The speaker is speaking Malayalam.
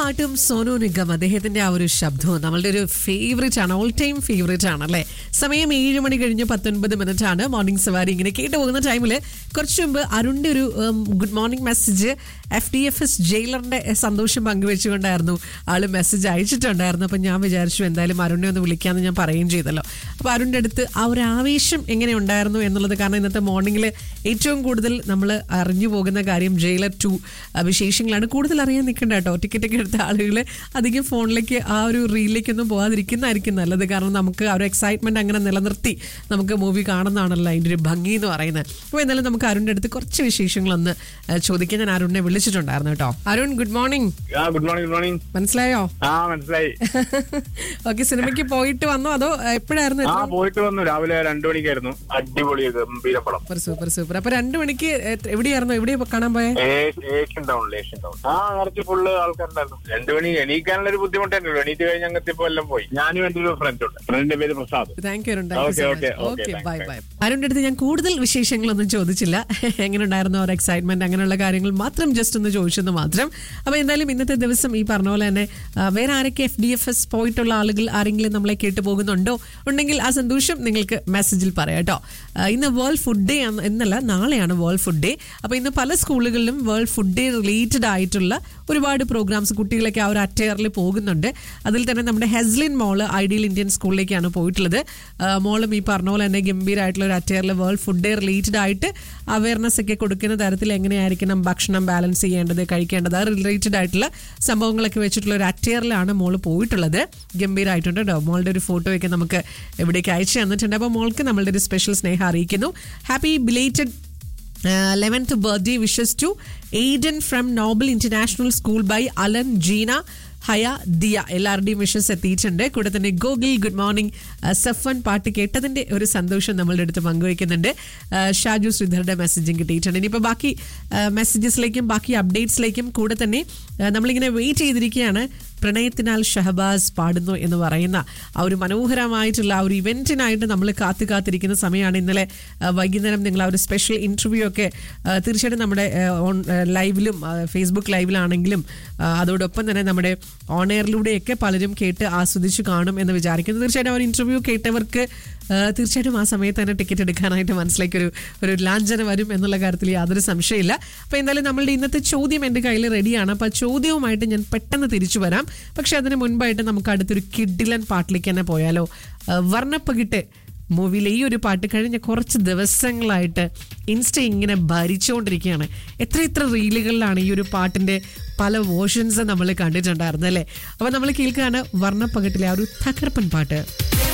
പാട്ടും സോനു നിഗം അദ്ദേഹത്തിന്റെ ആ ഒരു ശബ്ദവും നമ്മളുടെ ഒരു ഫേവറേറ്റ് ആണ് ഓൾ ടൈം ഫേവറേറ്റ് ആണ് അല്ലേ സമയം ഏഴ് മണി കഴിഞ്ഞ് പത്തൊൻപത് മിനിറ്റ് ആണ് മോർണിംഗ് സവാരി ഇങ്ങനെ കേട്ടു പോകുന്ന ടൈമിൽ കുറച്ച് മുമ്പ് അരുണിന്റെ ഒരു good morning message F D F S ജയിലറിന്റെ സന്തോഷം പങ്കുവെച്ചുകൊണ്ടായിരുന്നു ആള് മെസ്സേജ് അയച്ചിട്ടുണ്ടായിരുന്നു അപ്പം ഞാൻ വിചാരിച്ചു എന്തായാലും അരുണിനെ ഒന്ന് വിളിക്കാമെന്ന് ഞാൻ പറയുകയും ചെയ്തല്ലോ അപ്പോൾ അരുണിന്റെ അടുത്ത് ആ ഒരു ആവേശം എങ്ങനെ ഉണ്ടായിരുന്നു എന്നുള്ളത് കാരണം ഇന്നത്തെ മോർണിംഗിൽ ഏറ്റവും കൂടുതൽ നമ്മൾ അറിഞ്ഞു പോകുന്ന കാര്യം ജയിലർ ടു വിശേഷങ്ങളാണ് കൂടുതൽ അറിയാൻ നിൽക്കേണ്ട കേട്ടോ ടിക്കറ്റ് ഒക്കെ എടുത്ത ആളുകൾ അധികം ഫോണിലേക്ക് ആ ഒരു റീലിലേക്കൊന്നും പോകാതിരിക്കുന്നതായിരിക്കും നല്ലത് കാരണം നമുക്ക് ആ ഒരു എക്സൈറ്റ്മെന്റ് അങ്ങനെ നിലനിർത്തി നമുക്ക് മൂവി കാണുന്നതാണല്ലോ അതിൻ്റെ ഒരു ഭംഗി എന്ന് പറയുന്നത് അപ്പോൾ എന്നാലും നമുക്ക് അരുണിന്റെ അടുത്ത് കുറച്ച് വിശേഷങ്ങളൊന്ന് ആ, ചോദിക്കാൻ ഞാൻ അരുണിനെ വിളിച്ചിട്ടുണ്ടായിരുന്നു കേട്ടോ അരുൺ ഗുഡ് മോർണിംഗ് ആ ഗുഡ് മോർണിംഗ് ഗുഡ് മോർണിംഗ് മനസ്സിലായോ ആ മനസ്സിലായി ഓക്കെ സിനിമയ്ക്ക് പോയിട്ട് വന്നോ അതോ എപ്പോഴായിരുന്നു ആ പോയിട്ട് വന്നു രാവിലെ രണ്ടു മണിക്കായിരുന്നു അടിപൊളി ഗംഭീര പടം സൂപ്പർ സൂപ്പർ സൂപ്പർ അപ്പൊ രണ്ടു മണിക്ക് എത്ര- എവിടെയായിരുന്നു എവിടെയാ കാണാൻ പോയെ ഏഷ്യൻ ടൗൺ ഏഷ്യൻ ടൗൺ ആ നിറച്ച് ഫുള്ള് ആൾക്കാരുണ്ടായിരുന്നു രണ്ടു മണി എണീക്കാനുള്ള ഒരു ബുദ്ധിമുട്ടായിരുന്നു എണീറ്റ് കഴിഞ്ഞ് അങ്ങെത്തിയപ്പോ എല്ലാം പോയി ഞാനും എന്റെ ഒരു ഫ്രണ്ട് ഉണ്ട് ഫ്രണ്ടിന്റെ പേര് Prasad thank you Arun Okay, okay, okay, okay thanks, bye thanks. Bye അരുണിന്റെ അടുത്ത് ഞാൻ കൂടുതൽ വിശേഷങ്ങളൊന്നും ചോദിച്ചില്ല എങ്ങനെ ഉണ്ടായിരുന്നു ഒരു എക്സൈറ്റ്മെന്റ് അങ്ങനെയുള്ള കാര്യങ്ങൾ മാത്രം ജസ്റ്റ് ഒന്ന് ചോദിച്ചെന്ന് മാത്രം അപ്പൊ എന്തായാലും ഇന്നത്തെ ദിവസം ഈ പറഞ്ഞ പോലെ തന്നെ ആ, വേറെ ആരൊക്കെ എഫ് ഡി എഫ് എസ് പോയിട്ടുള്ള ആളുകൾ ആരെങ്കിലും നമ്മളെ കേട്ടു പോകുന്നുണ്ടോ ഉണ്ടെങ്കിൽ ആ സന്തോഷം നിങ്ങൾക്ക് മെസ്സേജിൽ പറയാം കേട്ടോ ആ, ഇന്ന് വേൾഡ് ഫുഡ് ഡേ എന്നല്ല നാളെയാണ് വേൾഡ് ഫുഡ് ഡേ അപ്പൊ ഇന്ന് പല സ്കൂളുകളിലും വേൾഡ് ഫുഡ് ഡേ റിലേറ്റഡ് ആയിട്ടുള്ള ഒരുപാട് പ്രോഗ്രാംസ് കുട്ടികളൊക്കെ ആ ഒരു അറ്റയറിൽ പോകുന്നുണ്ട് അതിൽ തന്നെ നമ്മുടെ ഹെസ്ലിൻ മോള് ഐഡിയൽ ഇന്ത്യൻ സ്കൂളിലേക്കാണ് പോയിട്ടുള്ളത് ആ, മോളും ഈ പറഞ്ഞ പോലെ തന്നെ ഗംഭീരമായിട്ടുള്ള ഒരു അറ്റയറിൽ വേൾഡ് ഫുഡ് ഡേ റിലേറ്റഡ് ആയിട്ട് അവയർനെസ് ഒക്കെ കൊടുക്കുന്ന തരത്തിൽ എങ്ങനെയായിരിക്കണം ഭക്ഷണം ബാലൻസ് ചെയ്യേണ്ടത് കഴിക്കേണ്ടത് അത് റിലേറ്റഡ് ആയിട്ടുള്ള സംഭവങ്ങളൊക്കെ വെച്ചിട്ടുള്ള ഒരു അറ്റയറിലാണ് മോള് പോയിട്ടുള്ളത് ഗംഭീരമായിട്ടുണ്ട് കേട്ടോ മോളുടെ ഒരു ഫോട്ടോ ഒക്കെ നമുക്ക് ഇവിടേക്ക് അയച്ചു തന്നിട്ടുണ്ട് അപ്പോൾ മോൾക്ക് നമ്മളുടെ ഒരു സ്പെഷ്യൽ സ്നേഹം അറിയിക്കുന്നു happy belated eleventh birthday wishes to Aiden from Noble international school by Alan Jeena Haya Diya എല്ലാവരുടെയും വിഷസ് എത്തിയിട്ടുണ്ട് കൂടെ തന്നെ ഗോഗിൽ ഗുഡ് മോർണിംഗ് സഫൻ പാട്ട് കേട്ടതിന്റെ ഒരു സന്തോഷം നമ്മളുടെ അടുത്ത് പങ്കുവയ്ക്കുന്നുണ്ട് ആ, ഷാജു ശ്രീധറുടെ മെസ്സേജും കിട്ടിയിട്ടുണ്ട് ഇനിയിപ്പോൾ ബാക്കി മെസ്സേജസിലേക്കും ബാക്കി അപ്ഡേറ്റ്സിലേക്കും കൂടെ തന്നെ ആ, നമ്മളിങ്ങനെ വെയിറ്റ് ചെയ്തിരിക്കുകയാണ് പ്രണയത്തിനാൽ ഷഹബാസ് പാടുന്നു എന്ന് പറയുന്ന ആ ഒരു മനോഹരമായിട്ടുള്ള ആ ഒരു ഇവന്റിനായിട്ട് നമ്മൾ കാത്തു കാത്തിരിക്കുന്ന സമയമാണ് ഇന്നലെ ആ, വൈകുന്നേരം നിങ്ങൾ ആ ഒരു സ്പെഷ്യൽ ഇന്റർവ്യൂ ഒക്കെ ആ, തീർച്ചയായിട്ടും നമ്മുടെ ആ, ഓൺ ആ, ലൈവിലും ആ, ഫേസ്ബുക്ക് ലൈവിലാണെങ്കിലും ആ, അതോടൊപ്പം തന്നെ നമ്മുടെ ഓൺ എയറിലൂടെയൊക്കെ പലരും കേട്ട് ആസ്വദിച്ചു കാണും എന്ന് വിചാരിക്കുന്നു തീർച്ചയായിട്ടും ആ ഒരു ഇന്റർവ്യൂ കേട്ടവർക്ക് ആ, തീർച്ചയായിട്ടും ആ സമയത്ത് തന്നെ ടിക്കറ്റ് എടുക്കാനായിട്ട് മനസ്സിലേക്ക് ഒരു ഒരു ലാഞ്ചന വരും എന്നുള്ള കാര്യത്തിൽ യാതൊരു സംശയമില്ല അപ്പോൾ എന്തായാലും നമ്മളുടെ ഇന്നത്തെ ചോദ്യം എൻ്റെ കയ്യിൽ റെഡിയാണ് അപ്പോൾ ആ ചോദ്യവുമായിട്ട് ഞാൻ പെട്ടെന്ന് തിരിച്ചു വരാം പക്ഷെ അതിന് മുൻപായിട്ട് നമുക്ക് അടുത്തൊരു കിഡിലൻ പാട്ടിലേക്ക് തന്നെ പോയാലോ ആ, വർണ്ണപ്പകിട്ട് മൂവിയിലെ ഈ ഒരു പാട്ട് കഴിഞ്ഞ കുറച്ച് ദിവസങ്ങളായിട്ട് ഇൻസ്റ്റ ഇങ്ങനെ ഭരിച്ചുകൊണ്ടിരിക്കുകയാണ് എത്ര എത്ര റീലുകളിലാണ് ഈ ഒരു പാട്ടിന്റെ പല വേർഷൻസ് നമ്മൾ കണ്ടിട്ടുണ്ടായിരുന്നത് അല്ലേ അപ്പോൾ നമ്മൾ കേൾക്കുകയാണ് വർണ്ണപ്പകിട്ടിലെ ആ ഒരു തകർപ്പൻ പാട്ട്